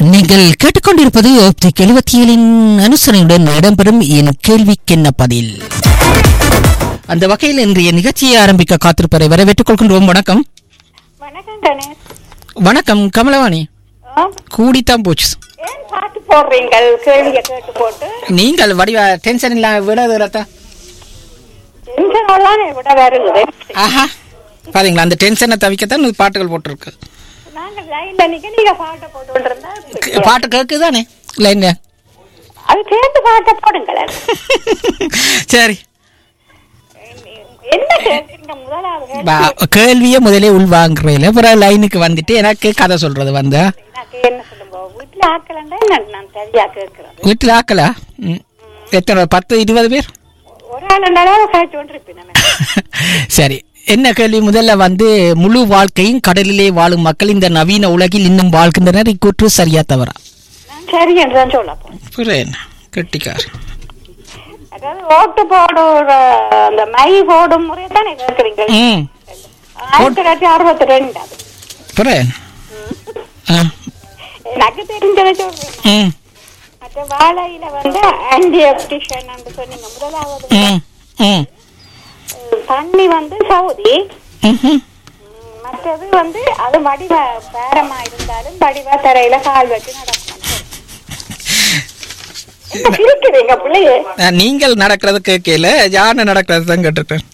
நீங்கள் கேட்டுக்கொண்டிருப்பது ஆப்டிக் எழுபத்தி ஏழின் அனுசரணையுடன் இடம்பெறும் என் கேள்விக்கென்ன பதில் அந்த வகையில் இன்றைய நிகழ்ச்சியை ஆரம்பிக்க காத்திருப்பதை வரவேற்றுக் கொள்கின்றோம் வணக்கம் வணக்கம் கணேஷ் வணக்கம் கமலவாணி ஆ, கூடித்தான் போச்சு ஏன் பாட்டு போடுறீங்க கேள்வியை கேட்டு போட்டு நீங்கள் வடிவ டென்ஷன் இல்லாம விடாது ரத்தா டென்ஷனோட விட வருகுது ஆஹா பாத்தீங்களா அந்த டென்ஷனை தவிக்கத்தான் இந்த பாட்டுகள் போட்டிருக்கு நாங்க லைன்ல நிக்க நீங்க பாட்டை போட்டு இருந்தா பாட்டு கேக்குதானே லைன்ல அது சேர்ந்து பாட்டை போடுங்களேன் சரி என்ன கேட்குறீங்க முதலாவது கேள்வி? பா- கேள்வியை முதலே உள்வாங்குறேன் அப்புறம் லைனுக்கு வந்துட்டு எனக்கு கதை சொல்றது வந்தா எனக்கு என்ன சொல்லுங்க வீட்டுல ஆக்கலண்டா நான் நான் சரியா கேட்கிறேன் வீட்டில் ஆக்கலா ம். எத்தனை பத்து இருபது பேர் ஒரு ஆள் ரெண்டாவது கழிச்சு கொண்டு இருப்பேன் நம்ம சரி என்ன கேள்வி முதல்ல வந்து முழு வாழ்க்கையும் கடலிலே வாழும் மக்கள் இந்த நவீன உலகில் இன்னும் வாழ்கின்றனர் இக்கூற்று சரியா தவறா நான் சரி என்று தான் சொல்ல போறேன் புரியல கெட்டிக்கார் அதாவது ஓட்டு போடுற அந்த மை போடும் முறை தானே கேட்குறீங்க ம் ஆயிரத்தி தொள்ளாயிரத்தி அறுபத்தி ரெண்டு அது புரியல ஆ எனக்கு தெரிஞ்சதை சொல்றேன் ம் மற்ற வாழையில வந்து ஆன்டி ஆப்டிஷன் சொன்னீங்க முதலாவது ம் ம் அஹ், தண்ணி வந்து சவுதி ம்ஹும். உம், மற்றது வந்து அது வடிவ பேரமா இருந்தாலும் வடிவா தரையில கால் வச்சு நடக்கணும் என்ன சிரிக்கிறீங்க பிள்ளையே நான் நீங்கள் நடக்கிறது கேட்கல யானை நடக்கிறது தான் கேட்டுட்டேன்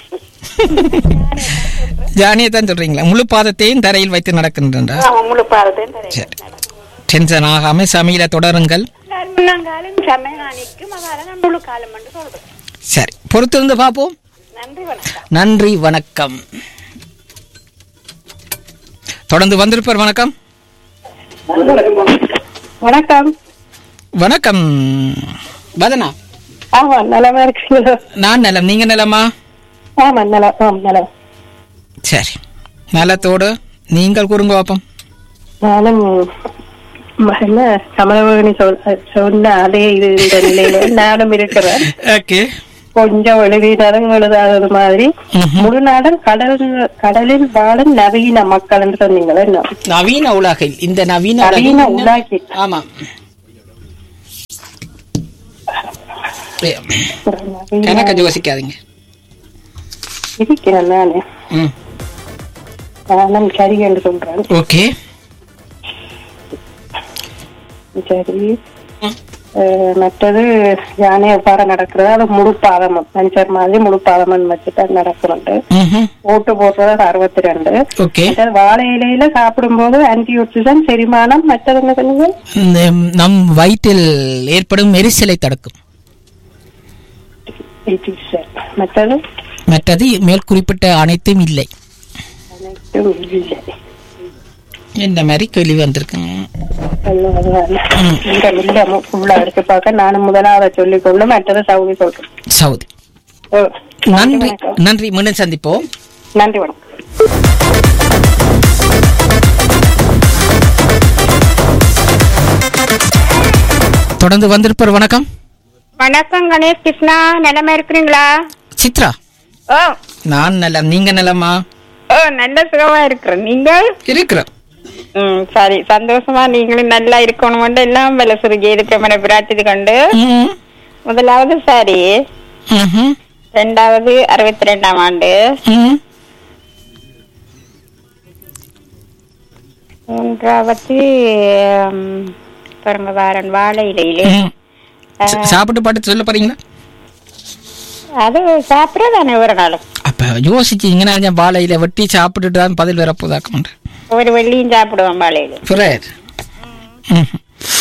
ஜானியை தான் சொல்றீங்களா முழு பாதத்தையும் தரையில் வைத்து நடக்கின்றா அவன் முழு பாரத்தையும் தரையில சரி. நடக்கும் டென்ஷன் ஆகாம சமையல தொடருங்கள் நான் முன்னங்காலும் செம்மையானிக்கும் அதால நான் முழு காலம் என்று சொல்றேன் சரி பொறுத்திருந்து பார்ப்போம் நன்றி வணக்கம் நன்றி வணக்கம் தொடர்ந்து வந்திருப்பார் வணக்கம் வணக்கம் வணக்கம் வதனா ஆமா நலமா இருக்கீங்களா நான் நலம் நீங்க நலமா ஆமா நலம் ஆமா நலம் சரி நலத்தோடு நீங்கள் கூறுங்க பாப்போம் நானும் ம- என்ன கமலவகனி சொல் சொன்ன அதே இது இந்த நிலையில நானும் இருக்கிறேன் ஓகே கொஞ்சம் எழுதினாலும் எழுதாதது மாதிரி முழு நாடும் கடல் கடலில் வாழும் நவீன மக்கள் என்று சொன்னீங்களே என்ன நவீன உலகில் இந்த நவீன நவீன உலகில் உலகில். ஆமா ஏ, எனக்கு யோசிக்காதீங்க இருக்கிறேன் நானு ம் நானும் சரி என்று சொல்றேன் ஓகே சரி அஹ், மற்றது யானை எவ்வாறு நடக்கிறது அது முழு பாதம் பஞ்சர் மாதிரி முழு பாதம் வச்சுட்டு நடக்கிறது ம்ஹும். ஓட்டு போடுறது அறுபத்தி ரெண்டு ஓகே மற்றது வாழை இலையில சாப்பிடும்போது ஆன்டி ஆக்சிடென்ட் செரிமானம் மற்றது என்ன சொன்னீங்க இந்த நம் வயிற்றில் ஏற்படும் எரிச்சலை தடுக்கும் It is, sir. மற்றது மற்றது மேல் குறிப்பிட்ட அனைத்தும் இல்லை அனைத்தும் இல்லை இந்த மாதிரி கேள்வி வந்திருக்குங்க இந்த இல்ல உள்ள எடுத்து பார்க்க நானும் முதலாவது சொல்லிக் கொண்டு மற்றது சவுதி சொல்றேன் சவுதி ஓ, நன்றி வணக்கம். நன்றி மீண்டும் சந்திப்போம் நன்றி வணக்கம் தொடர்ந்து வந்திருப்பார் வணக்கம் வணக்கம் கணேஷ் கிருஷ்ணா நிலமா இருக்கிறீங்களா சித்ரா ஓ நான் நலம் நீங்க நலமா ஓ நல்ல சுகமா இருக்கிறேன் நீங்கள் இருக்கிறோம் ம் சரி சந்தோஷமா நீங்களும் நல்லா இருக்கணும் எல்லாம் வெள்ள சுருகி இருக்கிற பிரார்த்தித்து கொண்டு ம். முதலாவது சரி ம்ஹும். ரெண்டாவது அறுபத்தி ரெண்டாம் ஆண்டு ம். மூன்றாவது ம், பாருங்க வாரன் வாழை இலையிலே ம். சா- சாப்பிட்டு பாட்டு சொல்ல போறீங்களா அது சாப்பிடதானே ஒரு நாள் அப்ப யோசிச்சீங்கன்னா நான் வாழையில வெட்டி சாப்பிட்டுட்டு தான் பதில் வரப்போதாக்க மாட்டேன் ஒரு வெள்ளியும் சாப்பிடுவோம் வாழையில புரியுது ம்ஹும்.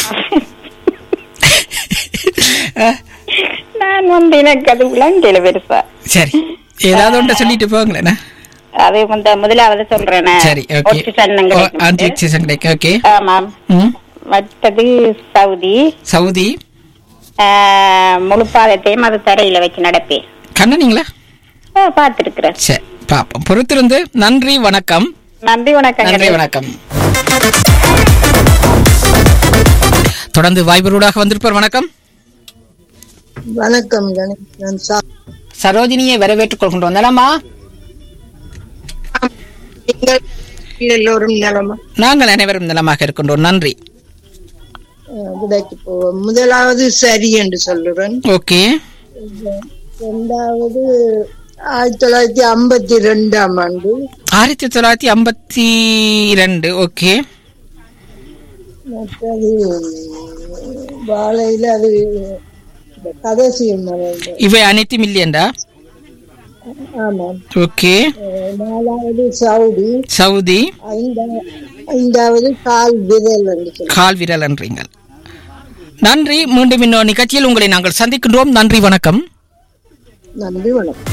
அஹ், நான் வந்து எனக்கு அது விளங்கல பெருசா சரி ஏதாவது ஒன்றை சொல்லிட்டு போங்களேண்ணா அது முந்த முதலாவது சொல்றேன் சரி ஓகே ஆக்சிஜன் கிடைக்கும். ஆன்டி ஆக்சிஜன் கிடைக்கும் ஓகே ஆமாம் ம். மற்றது சவுதி சவுதி ஆஹ், முழு பாதத்தையும் அது தரையில வச்சு நடப்பேன் கண்ணனீங்களா பார்த்துருக்கிறேன் சரி பாப்போம் பொறுத்திருந்து நன்றி வணக்கம் நன்றி வணக்கம் நன்றி வணக்கம் தொடர்ந்து வாய்பரூடாக வந்திருப்பார் வணக்கம் வணக்கம் கணேஷ் நான் சா- சரோஜினியை வரவேற்றுக் கொள்கின்றோம் நலமா நீங்கள் எல்லோரும் நலமா நாங்கள் அனைவரும் நலமாக இருக்கின்றோம் நன்றி அஹ், விடைக்கு போவோம் முதலாவது சரி என்று சொல்லுறேன் ஓகே இரண்டாவது ஆயிரத்தி தொள்ளாயிரத்தி ஐம்பத்தி ரெண்டாம் ஆண்டு ஆயிரத்தி தொள்ளாயிரத்தி ஐம்பத்தி ரெண்டு ஓகே மற்றது வாழையில அது இந்த கதைசியம் மறைந்த இவை அனைத்தும் இல்லையண்டா ஆமாம் ஓகே அஹ், நாலாவது சவுதி சவுதி ஐந்தாவது ஐந்தாவது கால் விரல் என்று சொல்லி கால் விரல்ன்றீங்கள் நன்றி மீண்டும் இன்னொரு நிகழ்ச்சியில் உங்களை நாங்கள் சந்திக்கின்றோம் நன்றி வணக்கம் நன்றி வணக்கம்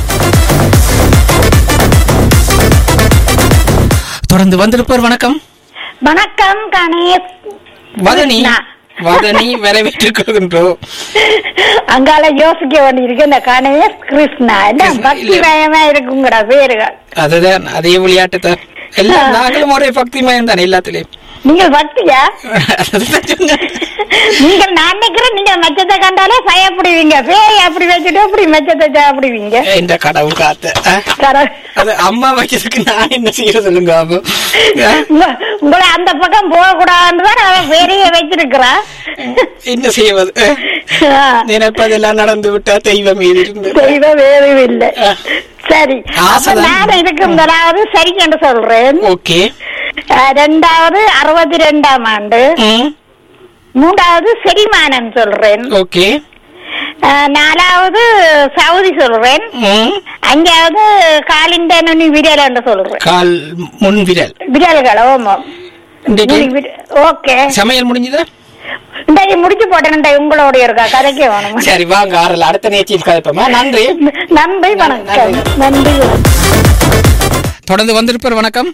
தொடர்ந்து வந்திருப்பவர் வணக்கம் வணக்கம் கணேஷ் வதனி கிருஷ்ணா. வதனி வரவேற்றுக் கொள்கின்றோம் அங்கால யோசிக்க வேண்டியிருக்கு இந்த கணேஷ் கிருஷ்ணா என்ன கிருஷ்ணா, பக்தி இல்ல. மயமா இருக்குங்கடா பேருகள் அதுதான் அதே விளையாட்டு தான் எல்லாம் நாங்களும் ஒரே பக்தி மயம் தானே எல்லாத்துலயும் நீங்கள் பக்தியா அதுதான் சொன்னேன். நீங்கள் நான் நினைக்கிறேன் நீங்க மச்சத்தை கண்டாலே பயப்படுவீங்க பேய் அப்படி வச்சுட்டு அப்படி மச்சத்தை சாப்பிடுவீங்க இந்த கடவுள் காத்த ஆ? கர- அது அம்மா வைக்கிறதுக்கு நான் என்ன செய்ய சொல்லுங்க அப்போ ஆ? உங்க- உங்களை அந்த பக்கம் போக கூடாதுன்னு தான் அவன் பெரிய வச்சிருக்கிறான் என்ன செய்வது ஆ? நினைப்பதெல்லாம் நடந்து விட்டா தெய்வம் மீது இருந்து தெய்வ வேறும் இல்லை ஆ. சரி அப்ப ஆசைதான். நான் இதுக்கு முதலாவது சரி என்று சொல்றேன் ஓகே அஹ், ரெண்டாவது அறுபத்தி ரெண்டாம் ஆண்டு ம் மூன்றாவது செரிமானம் சொல்றேன் ஓகே அஹ், நாலாவது சவுதி சொல்றேன் ம் அஞ்சாவது காலிண்ட நுனி விரல் என்று சொல்றேன் கால் முன் விரல் விரல்கள் ஓமோ இன்றைக்கு நுனி விர- ஓகே சமையல் முடிஞ்சதா இன்றைக்கு முடிச்சு போட்டேன் உங்களோட இருக்கா கதைக்க வேணும் சரி வாங்க ஆறல அடுத்த நேர்ச்சியில் கதைப்போமா நன்றி நன்றி வணக்கம் நன்றி வணக்கம் தொடர்ந்து வந்திருப்பார் வணக்கம்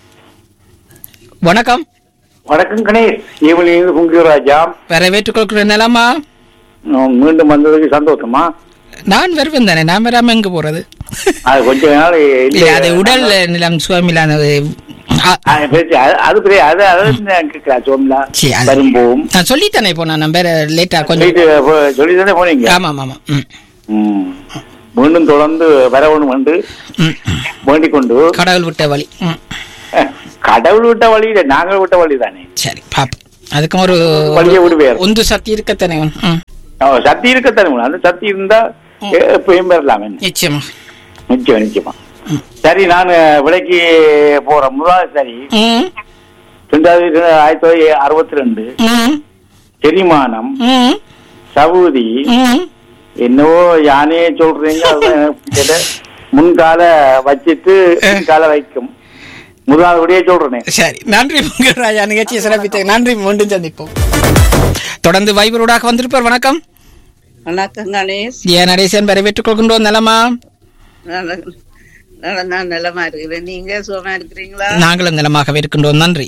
வணக்கம் வணக்கம் கணேஷ் ஈவினிங் புங்கிராஜா வரவேற்றுக் கொள்கிற நிலமா மீண்டும் வந்ததுக்கு சந்தோஷமா நான் வருவேன் தானே நான் வராம எங்க போறது அது கொஞ்ச நாள் இல்ல அது உடல் நிலம் சுவாமிலானது ஆ, அது பெரிய- அது- அது பெரிய அது அது சொல்லலாம் சரி, அது- வரும் போகும் நான் சொல்லித்தானே இப்போ நான் வேற லேட்டா கொஞ்சம் போயிட்டு போ- சொல்லித்தானே போனீங்க ஆமா ஆமா ஆமா ம், ம். மீண்டும் தொடர்ந்து வரவணும் என்று ம், ம். வேண்டிக் கொண்டு கடவுள் விட்ட வழி ம், அஹ், கடவுள் விட்ட வழி இல்லை நாங்கள் விட்ட வழி தானே சரி பாப்போம் அதுக்கும் ஒரு வழியை விடுவேர் ஒன்று சக்தி இருக்கத்தானே ம், சக்தி இருக்கத்தானே வேணும். அந்த சக்தி இருந்தா எ- எப்பயும் பெறலாம் என்ன நிச்சயமா நிச்சயம் நிச்சயமா ம். சரி நான் விலைக்கு போறேன் முதலாவது சரி ம், ரெண்டாவது ஆயிரத்தி தொள்ளாயிரத்தி அறுபத்தி ரெண்டு ம், செரிமானம் ம், சவுதி ம். என்னவோ யானையே சொல்றீங்க அது எனக்கு தெரியல. முன்கால வச்சிட்டு பின்கால வைக்கும் முதலாவது விடையே சொல்றேன் சரி நன்றி உங்கள் ராஜா நிகழ்ச்சியை சிறப்பித்த நன்றி மீண்டும் சந்திப்போம் தொடர்ந்து வைபரோடாக வந்திருப்பார் வணக்கம் வணக்கம் கணேஷ் ஏன் நடேசன் வரவேற்றுக் கொள்கின்றோம் நலமா நல்ல- நல்ல நான் நலமா இருக்கிறேன் நீங்க சுகமா இருக்கிறீங்களா நாங்களும் நலமாகவே இருக்கின்றோம் நன்றி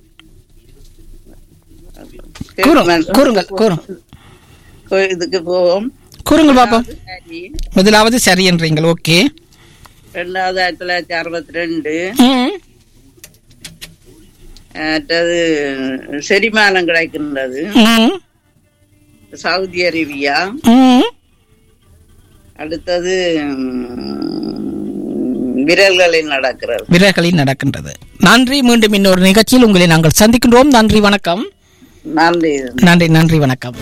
கூறுங்கள் கூறுங்கள் கூறும் கோ- இதுக்கு போவோம் கூறுங்கள் பாப்போம் சரி. முதலாவது சரி என்றீங்கள் ஓகே ரெண்டாவது ஆயிரத்தி தொள்ளாயிரத்தி அறுபத்தி ரெண்டு ம், அடுத்தது செரிமானம் கிடைக்கின்றது ம், சவுதி அரேபியா ம். அடுத்தது ம், விரல்களில் நடக்கிறது விரல்களில் நடக்கின்றது நன்றி மீண்டும் இன்னொரு நிகழ்ச்சியில் உங்களை நாங்கள் சந்திக்கின்றோம் நன்றி வணக்கம் நன்றி நன்றி நன்றி வணக்கம்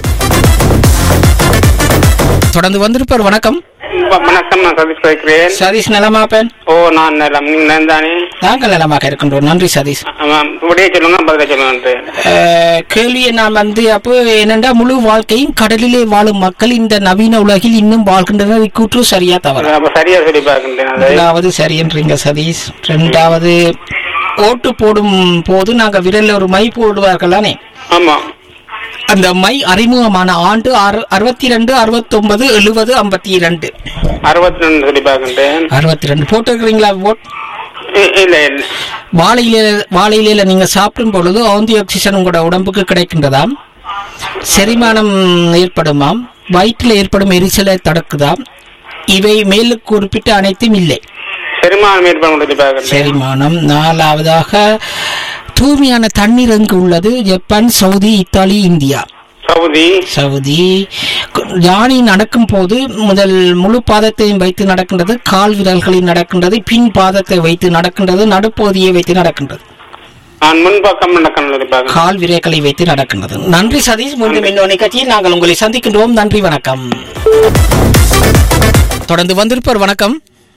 தொடர்ந்து வந்திருப்பார் வணக்கம் வ- வணக்கம் நான் சதீஷ் பேசுகிறேன் சதீஷ் நலமா பெண் ஓ நான் நலம் நீங்க நலம் தானே நாங்கள் நலமாக இருக்கின்றோம் நன்றி சதீஷ் ஆமாம் விடைய சொல்லுங்க பதில சொல்லுங்க அஹ், கேள்வியை நான் வந்து அப்போ என்னென்றா முழு வாழ்க்கையும் கடலிலே வாழும் மக்கள் இந்த நவீன உலகில் இன்னும் வாழ்கின்றனர் இக்கூற்று சரியா தவறா அப்ப சரியா சொல்லி பார்க்கின்றேன் அதை முதலாவது சரி என்றீங்க சதீஷ் ரெண்டாவது ஓட்டு போடும் போது நாங்க விரல்ல ஒரு மை போடுவார்களானே ஆமா அந்த மை அறிமுகமான ஆண்டு அறு- அறுபத்தி ரெண்டு அறுபத்தொன்பது எழுபது ஐம்பத்தி இரண்டு அறுபத்தி ரெண்டு சொல்லி பார்க்கின்றேன் அறுபத்தி ரெண்டு போட்டுருக்கிறீங்களா ஓட் இ- இல்ல இல்ல வாழை இலையில வாழை இலையில நீங்க சாப்பிடும் பொழுது ஆந்தி ஆக்சிஜன் உங்களோட உடம்புக்கு கிடைக்கின்றதாம் செரிமானம் ஏற்படுமாம் வயிற்றில் ஏற்படும் எரிச்சலை தடுக்குதாம் இவை மேலுக்கு குறிப்பிட்ட அனைத்தும் இல்லை செரிமானம் ஏற்பாடு சொல்லி பார்க்கின்றேன் செரிமானம் நாலாவதாக தூய்மையான தண்ணீர் எங்கு உள்ளது Japan Saudi Italy India Saudi Saudi யானை நடக்கும் போது முதல் முழு பாதத்தையும் வைத்து நடக்கின்றது கால் விரல்களில் நடக்கின்றது பின் பாதத்தை வைத்து நடக்கின்றது நடுப்பகுதியை வைத்து நடக்கின்றது நான் முன்பக்கம் நடக்கணும் சொல்லி பார்க்கிறேன் கால் விரேக்களை வைத்து நடக்கின்றது நன்றி சதீஷ் மீண்டும் இன்னொரு நிகழ்ச்சியில் நாங்கள் உங்களை சந்திக்கின்றோம் நன்றி வணக்கம் தொடர்ந்து வந்திருப்பவர் வணக்கம்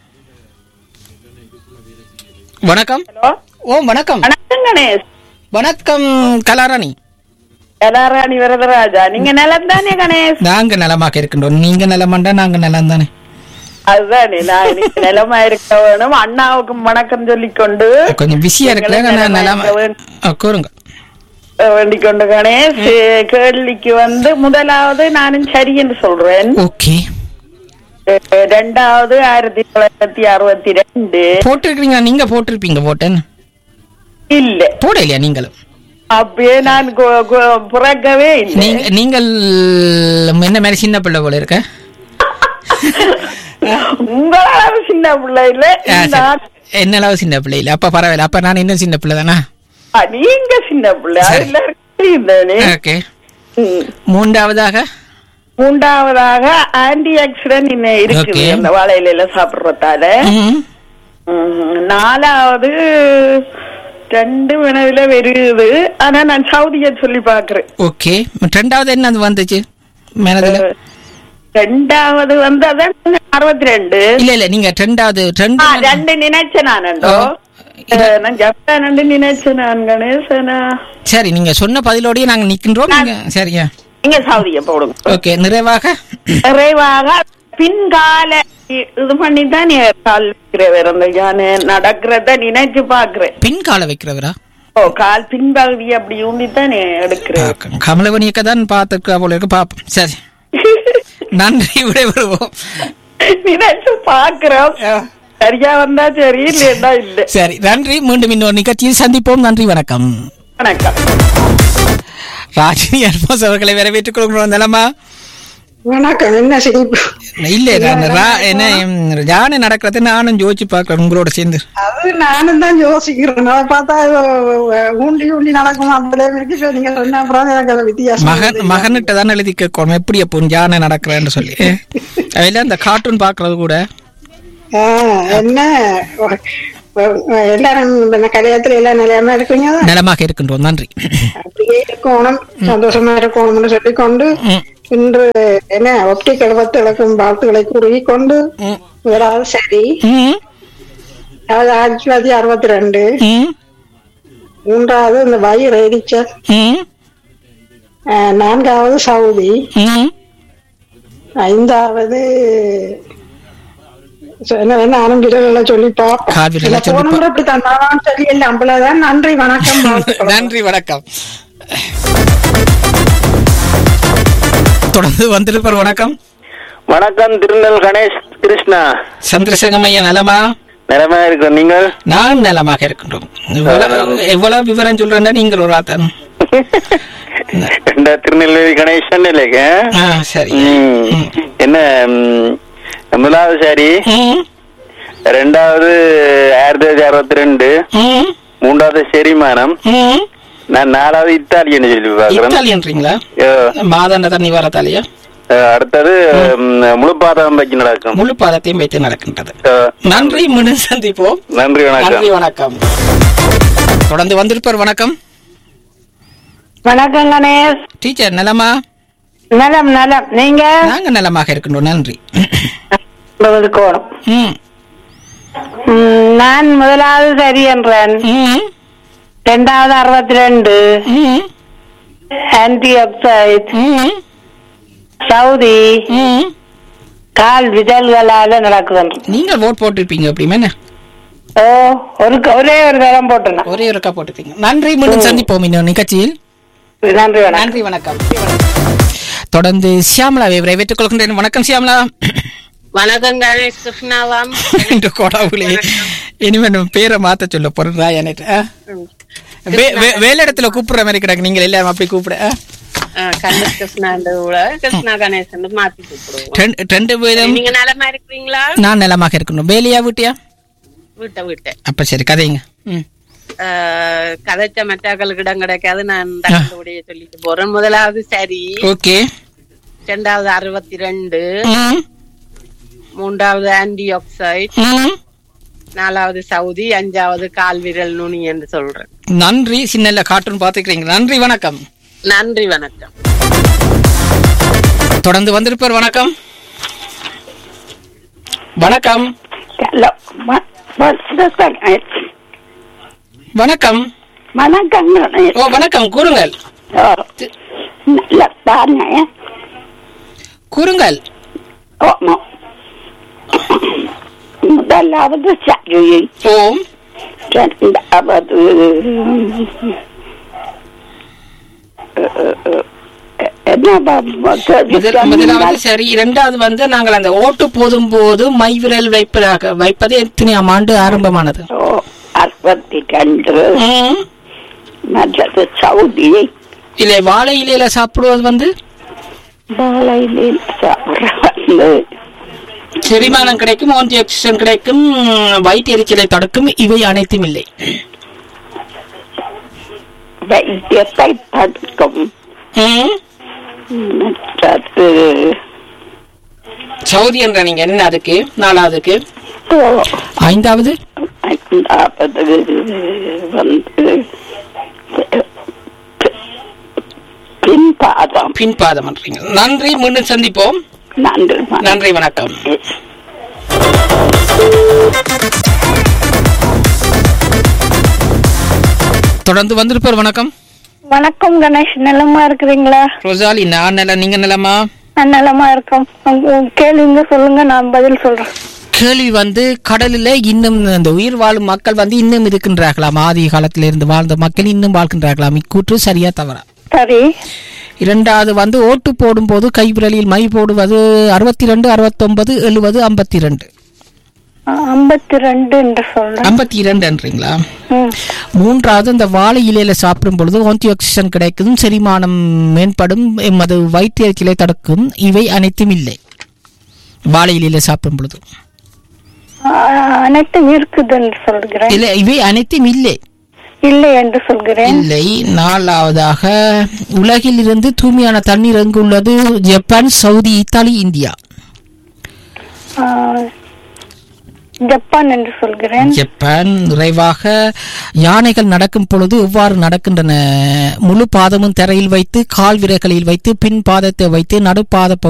வணக்கம் ஓ வணக்கம் வணக்கம் கணேஷ் வணக்கம் கலாராணி கலாராணி வரதராஜா நீங்க நிலம் தானே கணேஷ் நாங்க நலமாக இருக்கின்றோம் நீங்க நலமாண்டா நாங்க நலம் தானே அதுதானே நான் இன்னைக்கு நிலமா இருக்க வேணும் அண்ணாவுக்கும் வணக்கம் சொல்லிக்கொண்டு கொஞ்சம் பிஸியா இருக்கல எங்களை நான் நலமா நலமா இருக்க வேண்டும். ஆ, கூறுங்க வேண்டிக் கொண்டு கணேஷ் கேள்விக்கு வந்து முதலாவது நானும் சரி என்று சொல்றேன் ஓகே அஹ் ரெண்டாவது ஆயிரத்தி தொள்ளாயிரத்தி அறுபத்தி ரெண்டு போட்டிருக்கீங்க நீங்க போட்டிருப்பீங்க போட்டேன் இல்ல போடலையா நீங்களும் அப்பயே நான் கு- கு- பிறக்கவே இல்லை நீங்க நீங்கள் என்ன மாதிரி சின்ன பிள்ளை போல இருக்க உங்களால சின்ன பிள்ளை இல்ல ஆ, சரி. நான் என்ன அளவு சின்ன பிள்ளை இல்ல அப்ப பரவாயில்ல அப்ப நான் இன்னும் சின்ன பிள்ளை தானா ஆ, நீங்க சின்ன பிள்ளை சரி. அதுல தெரியுதானே ஓகே ம். மூன்றாவதாக மூன்றாவதாக ஆன்டி ஆக்சிடென்ட் இன்னும் இருக்குது Okay. அந்த வாழையில சாப்பிடுறதால ம். ம், நாலாவது ரெண்டு வினவுல வருது ஆனா நான் சவுதிய சொல்லி பாக்குறேன் ஓகே ரெண்டாவது என்ன அது வந்துச்சு மேனதுல ரெண்டாவது வந்து அதான் அறுபத்தி ரெண்டு இல்ல இல்ல நீங்க ரெண்டாவது ரெண்டு ஆ, ரெண்டு நினைச்சேன் நானண்டோ ஓ. அஹ், நான் ஜப்பான் ரெண்டு நினைச்சேன் நான் கணேசனா சரி நீங்க சொன்ன பதிலோடய நாங்க நிக்கின்றோம் நீங்க சரியா நீங்க சவுதிய போடுங்க ஓகே நிறைவாக நிறைவாக பின்கால இது பண்ணி தான் நீ கால் வைக்கிறவர் அந்த யானை நடக்கிறத நினைச்சு பாக்குறேன் பின் கால வைக்கிறவரா ஓ கால் பின்பகுதி அப்படி ஊண்டி தான் நீ எடுக்கிறேன் கமலவணியக்க தான் பார்த்துருக்கா போல இருக்கு பாப்போம் சரி நன்றி விடைபெறுவோம் நினைச்சு பாக்குறோம் சரியா வந்தா சரி இல்லையா இல்ல சரி நன்றி மீண்டும் இன்னொரு நிகழ்ச்சியில் சந்திப்போம் நன்றி வணக்கம் வணக்கம் ராஜினி அல்போஸ் அவர்களை வரவேற்றுக் கொள்கிறோம் நிலமா வணக்கம் என்ன சிரிப்பு இல்ல நான் ரா- என்ன ம், யானை நடக்கிறது நானும் யோசிச்சு பார்க்கிறேன் உங்களோட சேர்ந்து அது நானும் தான் யோசிக்கிறேன் அதை பார்த்தா அஹ், ஊண்டி ஊண்டி நடக்கும் அப்படியே இருக்கு இப்ப நீங்க சொன்ன அப்புறம் தான் எனக்கு அது வித்தியாசம் மகன் மகன்கிட்ட தான் எழுதி கேட்கணும் எப்படி அப்போ யானை நடக்கிறேன்னு சொல்லி அதெல்லாம் இந்த கார்ட்டூன் பார்க்கறது கூட ஆஹ், என்ன அஹ், அஹ், எல்லாரும் இந்த கல்யாணத்துல எல்லாம் நிலையமா இருக்கீங்க நலமாக இருக்கின்றோம் நன்றி அப்படியே இருக்கணும் சந்தோஷமா இருக்கணும்னு சொல்லிக்கொண்டு ம், இன்று என்ன ஒப்டிக்கல் பத்து இழக்கும் வாழ்த்துக்களை கூறிக்கொண்டு ம், முதலாவது சரி ம், அது ஆயிரத்தி தொள்ளாயிரத்தி அறுபத்தி ரெண்டு ம், மூன்றாவது இந்த வயிறு எரிச்சல் ம், அஹ், நான்காவது சவுதி ம். ஐந்தாவது ச- என்ன என்ன ஆரம்பிக்கிறதுல சொல்லி பார்ப்போம் கால் விரலை இல்ல, சொல்லி போன முறை இப்படி தந்தாலும் சொல்லி இல்லை அவ்வளவுதான் நன்றி வணக்கம் வாழ்த்துக்கள். நன்றி வணக்கம் தொடர்ந்து வந்திருப்பார் வணக்கம் வணக்கம் திருநெல் கணேஷ் கிருஷ்ணா சந்திரசேகரம் ஐயா நலமா நிலைமையா இருக்கிற நீங்கள் நான் நலமாக இருக்கின்றோம் எவ்வளவு எவ்வளவு விவரம் சொல்றேன்னா நீங்கள் ஒரு ஆத்தன் இந்த திருநெல்வேலி கணேசன் இல்லைங்க ஆ சரி ம். என்ன ம், முதலாவது சாரி ம், ரெண்டாவது ஆயிரத்தி தொள்ளாயிரத்தி அறுபத்தி ரெண்டு ம், மூன்றாவது செரிமானம் ம். நான் நாலாவது இத்தாலியன் சொல்லி பாக்குறேன் இத்தாலியன்றீங்களா மாதாண்ட தண்ணி வரத்தாலேயா அடுத்தது ம், முழு பாதகம் வைக்க நடக்கும் முழு பாதத்தையும் வைத்து நடக்கின்றது அஹ், நன்றி மீண்டும் சந்திப்போம் நன்றி நன்றி வணக்கம் வணக்கம் தொடர்ந்து வந்திருப்பார் வணக்கம் வணக்கம் கணேஷ் டீச்சர் நலமா நலம் நலம் நீங்க நாங்க நலமாக இருக்கின்றோம் நன்றி கோணம் ம், நான் முதலாவது சரி என்றேன் ம், ரெண்டாவது அறுபத்தி ரெண்டு ம், ஆன்டி ஆக்சைட் ம், சவுதி ம். கால் விதல்களால நடக்குது நீங்கள் ஓட் போட்டிருப்பீங்க அப்படிமே என்ன ஓ ஒரு ஒரே ஒரு தரம் போட்டேன் ஒரே ஒருக்கா போட்டிருப்பீங்க நன்றி மீண்டும் சந்திப்போம் இன்னொரு நிகழ்ச்சியில் நன்றி வணக்கம் நன்றி வணக்கம் தொடர்ந்து சியாமலா விரைவேற்றுக் கொள்கின்றேன் வணக்கம் சியாமலா வணக்கம் கணேஷ் கிருஷ்ணாவாம் என்று கோடாவுலே இனிமே நம்ம பேரை மாத்த சொல்ல போறேன் ராயனேட் வேலை இடத்துல கூப்பிடுற மாதிரி கிடக்கு நீங்கள் எல்லாம் அப்படி கூப்பிட ஆ? கணேஷ் கிருஷ்ணாண்டு கூட கிருஷ்ணா கணேசன் மாத்தி கூப்பிடுவோம் ரெண்டு- ரெண்டு பேரும் நீங்க நலமா இருக்கிறீங்களா நான் நலமாக இருக்கணும் வேலையா வீட்டியா வீட்டை வீட்டை அப்ப சரி கதைங்க ம் ஆஹ், கதைச்ச மற்றாக்களுக்கு இடம் கிடைக்காது நான் தகவலுடைய சொல்லிட்டு போறேன் முதலாவது சரி ஓகே ரெண்டாவது அறுபத்தி ரெண்டு ம் மூன்றாவது ஆன்டி ஆக்சைட் ம் நாலாவது சவுதி அஞ்சாவது கால் விரல் நுனி என்று சொல்றேன் நன்றி சின்ன கார்ட்டூன் பார்த்துக்கிறீங்க நன்றி வணக்கம் நன்றி வணக்கம் தொடர்ந்து வந்திருப்பார் வணக்கம் வணக்கம் வணக்கம் வணக்கங்க ஓ வணக்கம் கூறுங்கள் நல்ல பாருங்க கூறுங்கள் ஆமா முதலாவது சரி ஓம் இரண்டாவது என்ன முதல்- முதலாவது சரி இரண்டாவது வந்து நாங்கள் அந்த ஓட்டு போதும் போது மைவிரல் வைப்பதாக வைப்பது எத்தனையாம் ஆண்டு ஆரம்பமானது அறுபத்தி ரெண்டு ம். மற்றது சவுதி இல்லை வாழை இலையில சாப்பிடுவது வந்து பாலையில் வந்து செரிமானம் கிடைக்கும் ஆன்டி ஆக்சிஜன் கிடைக்கும் வயிற்று எரிச்சலை தடுக்கும் இவை அனைத்தும் இல்லை வைத்தியத்தை தடுக்கும் ம். மற்றது சவுதி என்ற நீங்க என்ன அதுக்கு நாலாவதுக்கு ஐந்தாவது ஐந்தாவது வந்து பின்பாதம் பின்பாதம் என்றீங்க நன்றி மீண்டும் சந்திப்போம் நன்றி நன்றி வணக்கம் தொடர்ந்து வந்திருப்பார் வணக்கம் வணக்கம் கணேஷ் நிலமா இருக்கிறீங்களா ரோசாலி நான் நில நீங்க நிலமா நான் நிலமா இருக்கோம் உங்க கேளுங்க சொல்லுங்க நான் பதில் சொல்றேன் கேள்வி வந்து கடலில் இன்னும் இந்த உயிர் வாழும் மக்கள் வந்து இன்னும் இருக்கின்றார்களாம் ஆதி காலத்தில் இருந்து வாழ்ந்த மக்கள் இன்னும் வாழ்கின்றார்களாம் இக்கூற்று சரியா தவறா சரி இரண்டாவது வந்து ஓட்டு போடும்போது கைவிரலில் மை போடுவது அறுபத்தி ரெண்டு அறுபத்தொன்பது எழுபது ஐம்பத்தி ரெண்டு ஐம்பத்தி ரெண்டு என்று சொல்றேன் ஐம்பத்தி இரண்டுன்றீங்களா ம். மூன்றாவது இந்த வாழை இலையில சாப்பிடும் பொழுது ஆன்டி ஆக்சிஜன் கிடைக்கும் செரிமானம் மேம்படும் எமது வயிற்று எரிச்சலை தடுக்கும் இவை அனைத்தும் இல்லை வாழை இலையில சாப்பிடும் பொழுது ஆ, அனைத்தும் இருக்குது என்று சொல்கிறேன் இல்லை இவை அனைத்தும் இல்லை இல்லை என்று சொல்கிறேன் இல்லை நாலாவதாக உலகில் இருந்து தூய்மையான தண்ணீர் எங்கு உள்ளது ஜப்பான் சவுதி இத்தாலி இந்தியா ஆ, ஜப்பான் என்று சொல்கிறேன் ஜப்பான் நிறைவாக யானைகள் நடக்கும் பொழுது எவ்வாறு நடக்கின்றன முழு பாதமும் தரையில் வைத்து கால் விரல்களில் வைத்து பின் பாதத்தை வைத்து நடுப்பாத